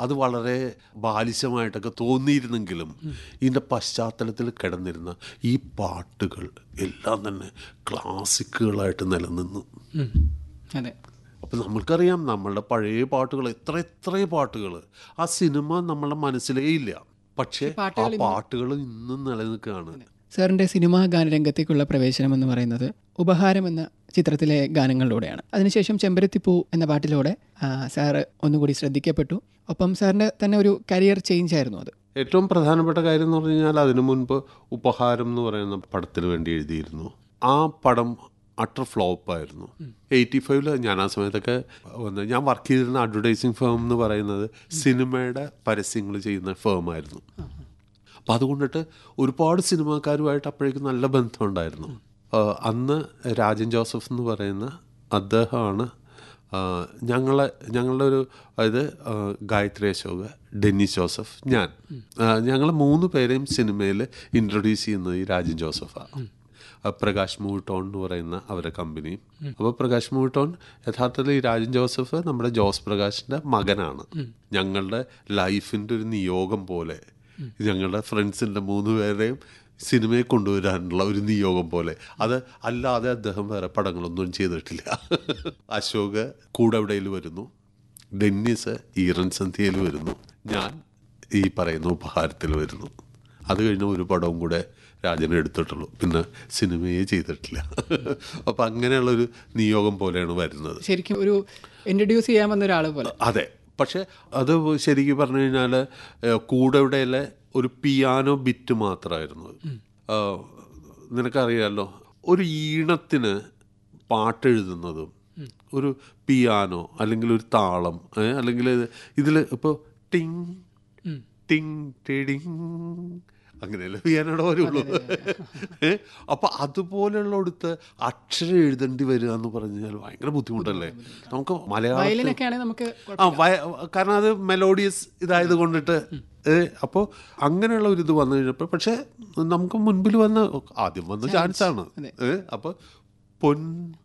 അത് വളരെ ബാലിശമായിട്ടൊക്കെ തോന്നിയിരുന്നെങ്കിലും ഇതിൻ്റെ പശ്ചാത്തലത്തിൽ കിടന്നിരുന്ന ഈ പാട്ടുകൾ എല്ലാം തന്നെ ക്ലാസിക്കുകളായിട്ട് നിലനിന്നു ഉം. അതെ അപ്പം നമ്മൾക്കറിയാം നമ്മളുടെ പഴയ പാട്ടുകൾ എത്ര എത്ര പാട്ടുകൾ ആ സിനിമ നമ്മളുടെ മനസ്സിലേ ഇല്ല പക്ഷേ ആ പാട്ടുകൾ ഇന്നും നിലനിൽക്കുകയാണ് സാറിൻ്റെ സിനിമാ ഗാനരംഗത്തേക്കുള്ള പ്രവേശനം എന്ന് പറയുന്നത് ഉപഹാരം എന്ന ചിത്രത്തിലെ ഗാനങ്ങളിലൂടെയാണ് അതിനുശേഷം ചെമ്പരത്തിപ്പൂ എന്ന പാട്ടിലൂടെ ആ, സാറ് ഒന്നുകൂടി ശ്രദ്ധിക്കപ്പെട്ടു ഒപ്പം സാറിൻ്റെ തന്നെ ഒരു കരിയർ ചേഞ്ച് ആയിരുന്നു അത് ഏറ്റവും പ്രധാനപ്പെട്ട കാര്യം എന്ന് പറഞ്ഞു കഴിഞ്ഞാൽ അതിനു മുൻപ് ഉപഹാരം എന്ന് പറയുന്ന പടത്തിന് വേണ്ടി എഴുതിയിരുന്നു ആ പടം അട്ടർ ഫ്ലോപ്പായിരുന്നു എയ്റ്റി ഫൈവില് ഞാൻ ആ സമയത്തൊക്കെ വന്ന് ഞാൻ വർക്ക് ചെയ്തിരുന്ന അഡ്വർടൈസിങ് ഫേം എന്ന് പറയുന്നത് സിനിമയുടെ പരസ്യങ്ങൾ ചെയ്യുന്ന ഫേമായിരുന്നു അപ്പം അതുകൊണ്ടിട്ട് ഒരുപാട് സിനിമാക്കാരുമായിട്ട് അപ്പോഴേക്കും നല്ല ബന്ധമുണ്ടായിരുന്നു ആ, അന്ന് രാജൻ ജോസഫ് എന്ന് പറയുന്ന അദ്ദേഹമാണ് ആ, ഞങ്ങളെ ഞങ്ങളുടെ ഒരു അതായത് ആ, ഗായത്രി അശോക് ഡെന്നിസ് ജോസഫ് ഞാൻ ഞങ്ങൾ മൂന്ന് പേരെയും സിനിമയിൽ ഇൻട്രൊഡ്യൂസ് ചെയ്യുന്നത് ഈ രാജൻ ജോസഫാണ് ആ, പ്രകാശ് മൂട്ടോൺ എന്ന് പറയുന്ന അവരുടെ കമ്പനിയും അപ്പോൾ പ്രകാശ് മൂട്ടോൺ യഥാർത്ഥത്തിൽ ഈ രാജൻ ജോസഫ് നമ്മുടെ ജോസ് പ്രകാശിൻ്റെ മകനാണ് ഞങ്ങളുടെ ലൈഫിൻ്റെ ഒരു നിയോഗം പോലെ ഞങ്ങളുടെ ഫ്രണ്ട്സിൻ്റെ മൂന്ന് പേരെയും സിനിമയെ കൊണ്ടുവരാനുള്ള ഒരു നിയോഗം പോലെ അത് അല്ലാതെ അദ്ദേഹം വേറെ പടങ്ങളൊന്നും ചെയ്തിട്ടില്ല അശോക് കൂടെവിടയിൽ വരുന്നു ഡെന്നിസ് ഈറൻ സന്ധ്യയിൽ വരുന്നു ഞാൻ ഈ പറയുന്ന ഉപഹാരത്തിൽ വരുന്നു അത് കഴിഞ്ഞ് ഒരു പടവും കൂടെ രാജനെ എടുത്തിട്ടുള്ളൂ പിന്നെ സിനിമയെ ചെയ്തിട്ടില്ല അപ്പം അങ്ങനെയുള്ളൊരു നിയോഗം പോലെയാണ് വരുന്നത് ശരിക്കും ഒരു ഇൻട്രൊഡ്യൂസ് ചെയ്യാൻ വന്ന ഒരാൾ പോലെ അതെ പക്ഷെ അത് ശരിക്കും പറഞ്ഞു കഴിഞ്ഞാൽ കൂടെവിടെയിലെ ഒരു പിയാനോ ബിറ്റ് മാത്രമായിരുന്നു അത്. ആ, നിനക്കറിയാലോ ഒരു ഈണത്തിന് പാട്ടെഴുതുന്നതും ഒരു പിയാനോ അല്ലെങ്കിൽ ഒരു താളം ഏ, അല്ലെങ്കിൽ ഇതിൽ ഇപ്പോൾ ടിങ് ടിങ് ടിടിങ് അങ്ങനെയല്ലേ പിയാനോടെ വരുള്ളൂ ഏ അപ്പൊ അതുപോലെയുള്ള അടുത്ത് അക്ഷരം എഴുതേണ്ടി വരിക എന്ന് പറഞ്ഞാൽ ഭയങ്കര ബുദ്ധിമുട്ടല്ലേ നമുക്ക് മലയാളം വയലിനൊക്കെ ആണെങ്കിൽ നമുക്ക് ആ വയ കാരണം അത് മെലോഡിയസ് ഇതായത് കൊണ്ടിട്ട് അപ്പോൾ അങ്ങനെയുള്ള ഒരു ഇത് വന്നു കഴിഞ്ഞപ്പോൾ പക്ഷേ നമുക്ക് മുൻപിൽ വന്ന ആദ്യം വന്ന ചാൻസ് ആണ് അപ്പോൾ പൊൻ